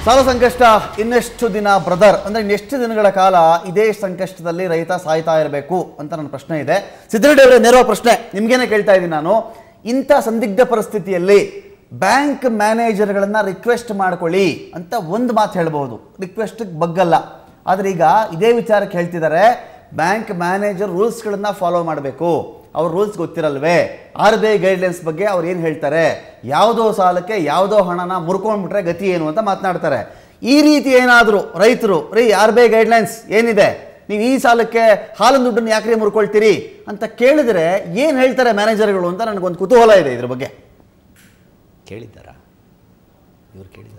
ಸಾಲ ಸಂಕಷ್ಟ ಇನ್ನೆಷ್ಟು ದಿನ ಬ್ರದರ್ ಅಂದ್ರೆ ಇನ್ನೆಷ್ಟು ದಿನಗಳ ಕಾಲ ಇದೇ ಸಂಕಷ್ಟದಲ್ಲಿ ರೈತ ಸಾಯ್ತಾ ಇರಬೇಕು ಅಂತ ನನ್ನ ಪ್ರಶ್ನೆ ಇದೆ ಸಿದ್ದರೆಡ್ಡಿ ಅವರೇ ನೇರ ಪ್ರಶ್ನೆ ನಿಮ್ಗೇನೆ ಕೇಳ್ತಾ ಇದ್ದೀನಿ ನಾನು ಇಂಥ ಸಂದಿಗ್ಧ ಪರಿಸ್ಥಿತಿಯಲ್ಲಿ ಬ್ಯಾಂಕ್ ಮ್ಯಾನೇಜರ್ಗಳನ್ನ ರಿಕ್ವೆಸ್ಟ್ ಮಾಡ್ಕೊಳ್ಳಿ ಅಂತ ಒಂದು ಮಾತು ಹೇಳ್ಬಹುದು ರಿಕ್ವೆಸ್ಟ್ ಬಗ್ಗಲ್ಲ ಆದ್ರೆ ಈಗ ಇದೇ ವಿಚಾರಕ್ಕೆ ಹೇಳ್ತಿದ್ದಾರೆ ಬ್ಯಾಂಕ್ ಮ್ಯಾನೇಜರ್ ರೂಲ್ಸ್ಗಳನ್ನ ಫಾಲೋ ಮಾಡಬೇಕು ಅವ್ರ ರೂಲ್ಸ್ ಗೊತ್ತಿರಲ್ವೇ ಆರ್ ಬಿ ಐ ಗೈಡ್ಲೈನ್ಸ್ ಬಗ್ಗೆ ಅವ್ರು ಏನು ಹೇಳ್ತಾರೆ ಯಾವುದೋ ಸಾಲಕ್ಕೆ ಯಾವುದೋ ಹಣನ ಮುರ್ಕೊಂಡ್ಬಿಟ್ರೆ ಗತಿ ಏನು ಅಂತ ಮಾತನಾಡ್ತಾರೆ ಈ ರೀತಿ ಏನಾದರೂ ರೈತರು ರೀ ಆರ್ ಬಿ ಐ ಗೈಡ್ಲೈನ್ಸ್ ಏನಿದೆ ನೀವು ಈ ಸಾಲಕ್ಕೆ ಹಾಲಿನ ದುಡ್ಡನ್ನು ಯಾಕ್ರಿ ಮುರ್ಕೊಳ್ತೀರಿ ಅಂತ ಕೇಳಿದ್ರೆ ಏನು ಹೇಳ್ತಾರೆ ಮ್ಯಾನೇಜರ್ಗಳು ಅಂತ ನನಗೊಂದು ಕುತೂಹಲ ಇದೆ ಇದ್ರ ಬಗ್ಗೆ ಕೇಳಿದ್ದಾರಾ ಇವ್ರು ಕೇಳಿದ್ದಾರೆ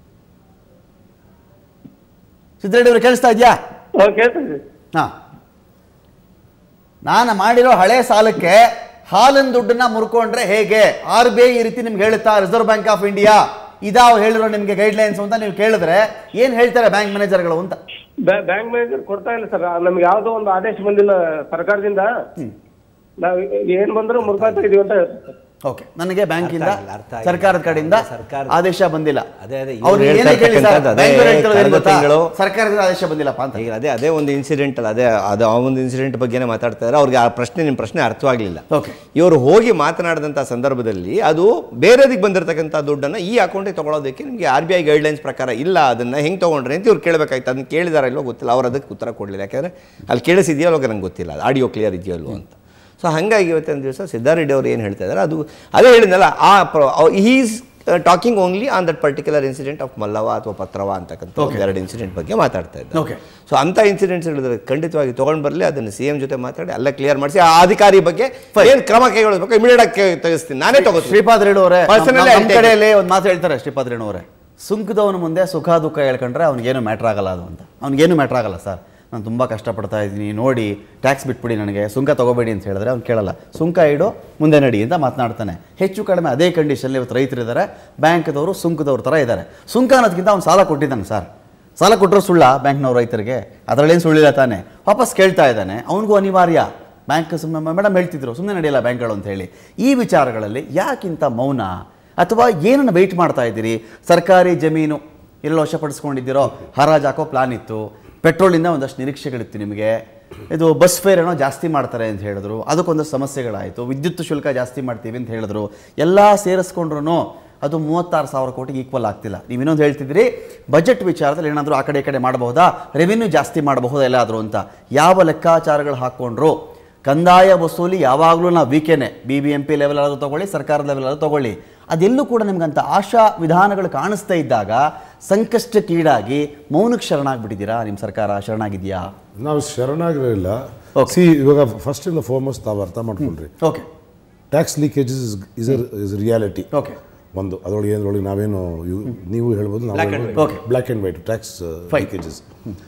ಸಿದ್ದರೆಡ್ಡಿ ಅವರು ಕೇಳಿಸ್ತಾ ಇದೆಯಾ ಹ್ಮ್, ಕೇಳ್ತದೆ ಹಾಂ ನಾನು ಮಾಡಿರೋ ಹಳೆ ಸಾಲಕ್ಕೆ ಹಾಲಿನ ದುಡ್ಡನ್ನ ಮುರ್ಕೊಂಡ್ರೆ ಹೇಗೆ ಆರ್ ಬಿ ಐ ಈ ರೀತಿ ನಿಮ್ಗೆ ಹೇಳುತ್ತಾ ರಿಸರ್ವ್ ಬ್ಯಾಂಕ್ ಆಫ್ ಇಂಡಿಯಾ ಇದಾವ್ ಹೇಳಿರೋ ನಿಮಗೆ ಗೈಡ್ಲೈನ್ಸ್ ಅಂತ ನೀವು ಕೇಳಿದ್ರೆ ಏನು ಹೇಳ್ತಾರೆ ಬ್ಯಾಂಕ್ ಮ್ಯಾನೇಜರ್ಗಳು ಅಂತ ಬ್ಯಾ- ಬ್ಯಾಂಕ್ ಮ್ಯಾನೇಜರ್ ಕೊಡ್ತಾ ಇಲ್ಲ ಸರ್ ನಮ್ಗೆ ಯಾವ್ದೋ ಒಂದು ಆದೇಶ ಬಂದಿಲ್ಲ ಸರ್ಕಾರದಿಂದ ನಾವ್ ಏನ್ ಬಂದ್ರು ಮುರ್ಕೊಳ್ತಾ ಇದೀವಿ ಅಂತ ಹೇಳ್ತಾರೆ ಸರ್. ಓಕೆ ನನಗೆ ಬ್ಯಾಂಕಿಂದ ಅರ್ಥ ಆಗಿಲ್ಲ, ಅರ್ಥ ಆಗಿಲ್ಲ. ಸರ್ಕಾರದ ಕಡೆಯಿಂದ ಸರ್ಕಾರದ- ಆದೇಶ ಬಂದಿಲ್ಲ ಅದೇ, ಅದೇ, ಅವ್ರು ಇವ್ರು ಏನೇ ಹೇಳ್ತಾ ಕೇಳಿ ಸರ್, ಇರ್ತಕ್ಕಂಥದ್ದು ಅದೇ ಬ್ಯಾಂಕ್ನವ್ರು ಹೇಳ್ತಿರೋದು ಏನು ಕಳೆದ ಗೊತ್ತಾ? ತಿಂಗಳು ಸರ್ಕಾರದಿಂದ ಆದೇಶ ಬಂದಿಲ್ಲಪ್ಪ ಅಂತ ಈಗ ಅದೇ ಅದೇ ಒಂದು ಇನ್ಸಿಡೆಂಟ್ ಅಲ್ಲ ಅದೇ ಅದು ಆ ಒಂದು ಇನ್ಸಿಡೆಂಟ್ ಬಗ್ಗೆನೇ ಮಾತಾಡ್ತಾ ಇದ್ದಾರೆ ಅವ್ರಿಗೆ ಆ ಪ್ರಶ್ನೆ ನಿಮ್ಮ ಪ್ರಶ್ನೆ ಅರ್ಥವಾಗಲಿಲ್ಲ ಓಕೆ ಇವರು ಹೋಗಿ ಮಾತನಾಡಿದಂಥ ಸಂದರ್ಭದಲ್ಲಿ ಅದು ಬೇರೆದಕ್ಕೆ ಬಂದಿರತಕ್ಕಂಥ ದುಡ್ಡನ್ನು ಈ ಅಕೌಂಟಿಗೆ ತಗೊಳ್ಳೋದಕ್ಕೆ ನಿಮಗೆ ಆರ್ ಬಿ ಐ ಗೈಡ್ಲೈನ್ಸ್ ಪ್ರಕಾರ ಇಲ್ಲ ಅದನ್ನು ಹೆಂಗೆ ತೊಗೊಂಡ್ರೆ ಅಂತ ಇವ್ರು ಕೇಳಬೇಕಾಯ್ತು ಅದನ್ನ ಕೇಳಿದಾರ ಇಲ್ಲೋ ಗೊತ್ತಿಲ್ಲ ಅವ್ರು ಅದಕ್ಕೆ ಉತ್ತರ ಕೊಡಲಿಲ್ಲ ಯಾಕಂದರೆ ಅಲ್ಲಿ ಕೇಳಿಸಿದೆಯೋ ಅಲ್ಲೋ ನಂಗೆ ಗೊತ್ತಿಲ್ಲ ಅದು ಆಡಿಯೋ ಕ್ಲಿಯರ್ ಇದೆಯೋ ಅಲ್ವೋ ಅಂತ ಸೊ ಹಾಗಾಗಿ ಇವತ್ತಿನ ದಿವಸ ಸಿದ್ದಾರೆಡ್ಡಿ ಅವರು ಏನು ಹೇಳ್ತಾ ಇದ್ದಾರೆ ಅದು ಅದೇ ಹೇಳಿದ್ನಲ್ಲ ಆ is talking only on that particular incident of ಮಲ್ಲವ ಅಥವಾ ಪತ್ರವ ಅಂತಕ್ಕಂಥ ಒಂದು ಎರಡು ಇನ್ಸಿಡೆಂಟ್ ಬಗ್ಗೆ ಮಾತಾಡ್ತಾ ಇದ್ದಾರೆ ಓಕೆ ಸೊ ಅಂಥ ಇನ್ಸಿಡೆಂಟ್ಸ್ ಹೇಳಿದ್ರೆ ಖಂಡಿತವಾಗಿ ತೊಗೊಂಡು ಬರಲಿ ಅದನ್ನು ಸಿ ಎಂ ಜೊತೆ ಮಾತಾಡಿ ಅಲ್ಲ ಕ್ಲಿಯರ್ ಮಾಡಿಸಿ ಆ ಅಧಿಕಾರಿ ಬಗ್ಗೆ ಏನು ಕ್ರಮ ಕೈಗೊಳ್ಳಬೇಕು ಇಮಿಡಿಯೇಟ್ ಆಗಿ ತೆಗೆಸ್ತೀನಿ ನಾನೇ ತಗೋತೀನಿ ಶ್ರೀಪಾದ್ ರೇಣು ಅವರೇ Personally, ನಮ್ಮ I'll take ಕಡೆಯಲ್ಲಿ ಒಂದು ಮಾತು ಹೇಳ್ತಾರೆ ಶ್ರೀಪಾದ್ ರೇಣು ಅವರೇ ಸುಂಕದವನ ಮುಂದೆ ಸುಖ ದುಃಖ ಹೇಳ್ಕೊಂಡ್ರೆ ಅವ್ನಿಗೇನು ಮ್ಯಾಟ್ರ್ ಆಗಲ್ಲ ಅದು ಅಂತ ಅವ್ನಿಗೇನು ಮ್ಯಾಟ್ರ್ ಆಗಲ್ಲ ಸರ್ ನಾನು ತುಂಬ ಕಷ್ಟಪಡ್ತಾ ಇದ್ದೀನಿ ನೋಡಿ ಟ್ಯಾಕ್ಸ್ ಬಿಟ್ಬಿಡಿ ನನಗೆ ಸುಂಕ ತಗೋಬೇಡಿ ಅಂತ ಹೇಳಿದ್ರೆ ಅವ್ನು ಕೇಳಲ್ಲ ಸುಂಕ ಇಡು ಮುಂದೆ ನಡಿ ಅಂತ ಮಾತನಾಡ್ತಾನೆ ಹೆಚ್ಚು ಕಡಿಮೆ ಅದೇ ಕಂಡೀಷನಲ್ಲಿ ಇವತ್ತು ರೈತರಿದ್ದಾರೆ ಬ್ಯಾಂಕ್ದವರು ಸುಂಕದವ್ರ ಥರ ಇದ್ದಾರೆ ಸುಂಕ ಅನ್ನೋದಕ್ಕಿಂತ ಅವ್ನು ಸಾಲ ಕೊಟ್ಟಿದ್ದಾನೆ ಸರ್ ಸಾಲ ಕೊಟ್ಟರು ಸುಳ್ಳ ಬ್ಯಾಂಕ್ನವ್ರು ರೈತರಿಗೆ ಅದರಲ್ಲೇನು ಸುಳ್ಳಿಲ್ಲ ತಾನೆ ವಾಪಸ್ ಕೇಳ್ತಾ ಇದ್ದಾನೆ ಅವನಿಗೂ ಅನಿವಾರ್ಯ ಬ್ಯಾಂಕ್ ಸುಮ್ಮನೆ ಮೇಡಮ್ ಹೇಳ್ತಿದ್ರು ಸುಮ್ಮನೆ ನಡೆಯಲ್ಲ ಬ್ಯಾಂಕ್ಗಳು ಅಂತ ಹೇಳಿ ಈ ವಿಚಾರಗಳಲ್ಲಿ ಯಾಕಿಂತ ಮೌನ ಅಥವಾ ಏನನ್ನು ವೆಯ್ಟ್ ಮಾಡ್ತಾ ಇದ್ದೀರಿ ಸರ್ಕಾರಿ ಜಮೀನು ಎಲ್ಲ ವಶಪಡಿಸ್ಕೊಂಡಿದ್ದೀರೋ ಹರಾಜು ಹಾಕೋ ಪ್ಲಾನ್ ಇತ್ತು ಪೆಟ್ರೋಲಿಂದ ಒಂದಷ್ಟು ನಿರೀಕ್ಷೆಗಳಿತ್ತು ನಿಮಗೆ ಇದು ಬಸ್ ಫೇರ್ ಏನೋ ಜಾಸ್ತಿ ಮಾಡ್ತಾರೆ ಅಂತ ಹೇಳಿದ್ರು ಅದಕ್ಕೊಂದಷ್ಟು ಸಮಸ್ಯೆಗಳಾಯಿತು ವಿದ್ಯುತ್ ಶುಲ್ಕ ಜಾಸ್ತಿ ಮಾಡ್ತೀವಿ ಅಂತ ಹೇಳಿದ್ರು ಎಲ್ಲ ಸೇರಿಸ್ಕೊಂಡ್ರು ಅದು ಮೂವತ್ತಾರು ಸಾವಿರ ಕೋಟಿಗೆ ಈಕ್ವಲ್ ಆಗ್ತಿಲ್ಲ ನೀವು ಇನ್ನೊಂದು ಹೇಳ್ತಿದ್ರಿ ಬಜೆಟ್ ವಿಚಾರದಲ್ಲಿ ಏನಾದರೂ ಆ ಕಡೆ ಈ ಕಡೆ ಮಾಡಬಹುದಾ ರೆವಿನ್ಯೂ ಜಾಸ್ತಿ ಮಾಡಬಹುದಾ ಎಲ್ಲಾದರೂ ಅಂತ ಯಾವ ಲೆಕ್ಕಾಚಾರಗಳು ಹಾಕ್ಕೊಂಡ್ರು ಕಂದಾಯ ವಸೂಲಿ ಯಾವಾಗಲೂ ನಾವು ವೀಕೆನೆ B B M P level ಆದರೂ ತೊಗೊಳ್ಳಿ ಸರ್ಕಾರದ ಲೆವೆಲ್ ಆದರೂ ತೊಗೊಳ್ಳಿ ಅದೆಲ್ಲೂ ಕೂಡ ನಿಮ್ಗಂತ ಆಶಾ ವಿಧಾನಗಳು ಕಾಣಿಸ್ತಾ ಇದ್ದಾಗ ಸಂಕಷ್ಟಕ್ಕೀಡಾಗಿ ಮೌನಕ್ಕೆ ಶರಣಾಗ್ಬಿಟ್ಟಿದ್ದೀರಾ ನಿಮ್ಮ ಸರ್ಕಾರ ಶರಣಾಗಿದೆಯಾ ನಾವು ಶರಣಾಗಿರಲಿಲ್ಲ Okay. ಸಿ ಇವಾಗ ಫಸ್ಟ್ ಇಂದ ಫಾರ್ಮೋಸ್ಟ್ ತಾವು ಅರ್ಥ ಮಾಡ್ಕೊಂಡ್ರಿ okay tax leakages is is reality okay ಒಂದು ಅದರೊಳಗೆ ಏನ್ರೊಳಗೆ ನಾವೇನು ಇವ್- ನೀವು ಹೇಳ್ಬೋದು Black and ನಾವು Okay. Black and white tax Fine. Leakages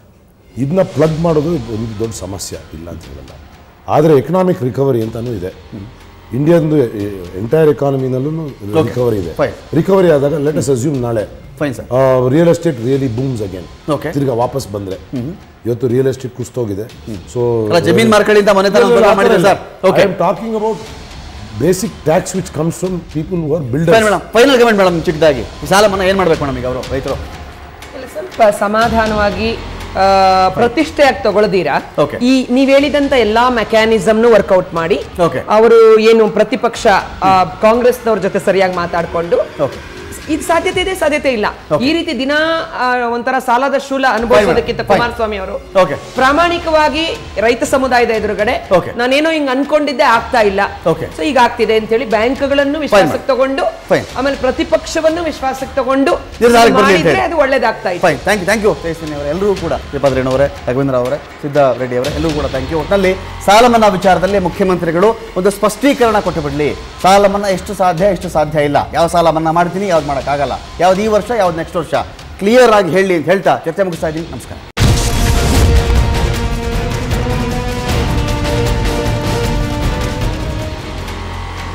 ಇದನ್ನ ಪ್ಲಗ್ ಮಾಡೋದು ಒಂದು ದೊಡ್ಡ ಸಮಸ್ಯೆ ಇಲ್ಲ ಅಂತ ಹೇಳಲ್ಲ ಆದರೆ ಎಕನಾಮಿಕ್ ರಿಕವರಿ ಅಂತಾನೂ ಇದೆ ಇಂಡಿಯಾದ ಎಂಟೈರ್ ಎಕಾನಮಿನಲ್ಲೂ ರಿಕವರಿ ಇದೆ Fine. ರಿಕವರಿ ಆದಾಗ ಲೆಟ್ ಅಸ್ ಅಸ್ಯೂಮ್ ನಾಳೆ fine sir real estate really booms again Okay. ತಿರ್ಗಾ ವಾಪಸ್ ಬಂದ್ರೆ ಇವತ್ತು ರಿಯಲ್ ಎಸ್ಟೇಟ್ ಕುಸ್ತೋಗಿದೆ ಸೊ ಅಲ್ಲ ಜಮೀನ್ ಮಾರ್ಕಳಿಂದ ಮನೆತನ ಉಪಯೋಗ ಮಾಡಿದ್ರೆ sir okay talking about basic tax which comes from people who are fine builders madam final comment madam ಚಿಕ್ಕದಾಗಿ ಈ ಸಾಲ ಮನ್ನಾ ಏನು ಮಾಡಬೇಕು ಮೇಡಮ್ ಈಗ ಅವರು ರೈತರು ಇಲ್ಲ, ಸ್ವಲ್ಪ ಸಮಾಧಾನವಾಗಿ ಆ, ಪ್ರತಿಷ್ಠೆಯಾಗಿ ತಗೊಳ್ದೀರಾ Okay. ಈ ನೀವ್ ಹೇಳಿದಂತ ಎಲ್ಲಾ ಮೆಕ್ಯಾನಿಸಮ್ನು ವರ್ಕೌಟ್ ಮಾಡಿ Okay. ಅವರು ಏನು ಪ್ರತಿಪಕ್ಷ ಆ, ಕಾಂಗ್ರೆಸ್ನವ್ರ ಜೊತೆ ಸರಿಯಾಗಿ ಮಾತಾಡ್ಕೊಂಡು ಓಕೆ ಇದು ಸಾಧ್ಯತೆ ಇದೆ ಸಾಧ್ಯತೆ ಇಲ್ಲ Okay. ಈ ರೀತಿ ದಿನ ಆ, ಒಂಥರ ಸಾಲದ ಶೂಲ ಅನುಭವಿಸೋದಕ್ಕಿಂತ Fine. ಕುಮಾರಸ್ವಾಮಿ ಅವರು Okay. ಪ್ರಾಮಾಣಿಕವಾಗಿ ರೈತ ಸಮುದಾಯದ ಎದುರುಗಡೆ Okay. ನಾನೇನೋ ಹಿಂಗ್ ಅನ್ಕೊಂಡಿದ್ದೆ ಆಗ್ತಾ ಇಲ್ಲ Okay. ಸೊ ಈಗ ಆಗ್ತಿದೆ ಅಂತ ಹೇಳಿ ಬ್ಯಾಂಕ್ಗಳನ್ನು ವಿಶ್ವಾಸಕ್ಕೆ ತಗೊಂಡು Fine. ಆಮೇಲೆ ಪ್ರತಿಪಕ್ಷವನ್ನು ವಿಶ್ವಾಸಕ್ಕೆ ತಗೊಂಡು ನಿರ್ಧಾರಕ್ಕೆ ಬರ್ಲಿ ಅಂತ ಮಾಡಿದ್ರೆ ಹೇಳಿ. ಅದು ಒಳ್ಳೇದಾಗ್ತಾ ಇತ್ತು fine thank you thank you Tejaswini ಅವರೇ ಎಲ್ಲರೂ ಕೂಡ ಶ್ರೀಪಾದ್ ರೇಣು ಅವರೇ ರಘವೇಂದ್ರ ಅವರೇ ಸಿದ್ದ ರೆಡ್ಡಿ ಅವರೇ ಎಲ್ಲರೂ ಕೂಡ ಥ್ಯಾಂಕ್ ಯು ಒಟ್ಟಿನಲ್ಲಿ ಸಾಲ ಮನ್ನಾ ವಿಚಾರದಲ್ಲಿ ಮುಖ್ಯಮಂತ್ರಿಗಳು ಒಂದು ಸ್ಪಷ್ಟೀಕರಣ ಕೊಟ್ಟು ಬಿಡಲಿ ಸಾಲ ಮನ್ನಾ ಎಷ್ಟು ಸಾಧ್ಯ ಎಷ್ಟು ಸಾಧ್ಯ ಇಲ್ಲ ಯಾವ ಸಾಲ ಮನ್ನಾ ಮಾಡ್ತೀನಿ ಯಾವ್ದು ಮಾಡೋಕ್ಕಾಗಲ್ಲ ಯಾವ್ದು ಈ ವರ್ಷ ಯಾವ್ದು ನೆಕ್ಸ್ಟ್ ವರ್ಷ ಕ್ಲಿಯರ್ ಆಗಿ ಹೇಳಿ ಅಂತ ಹೇಳ್ತಾ ಚರ್ಚೆ ಮುಗಿಸ್ತಾ ಇದ್ದೀನಿ ನಮಸ್ಕಾರ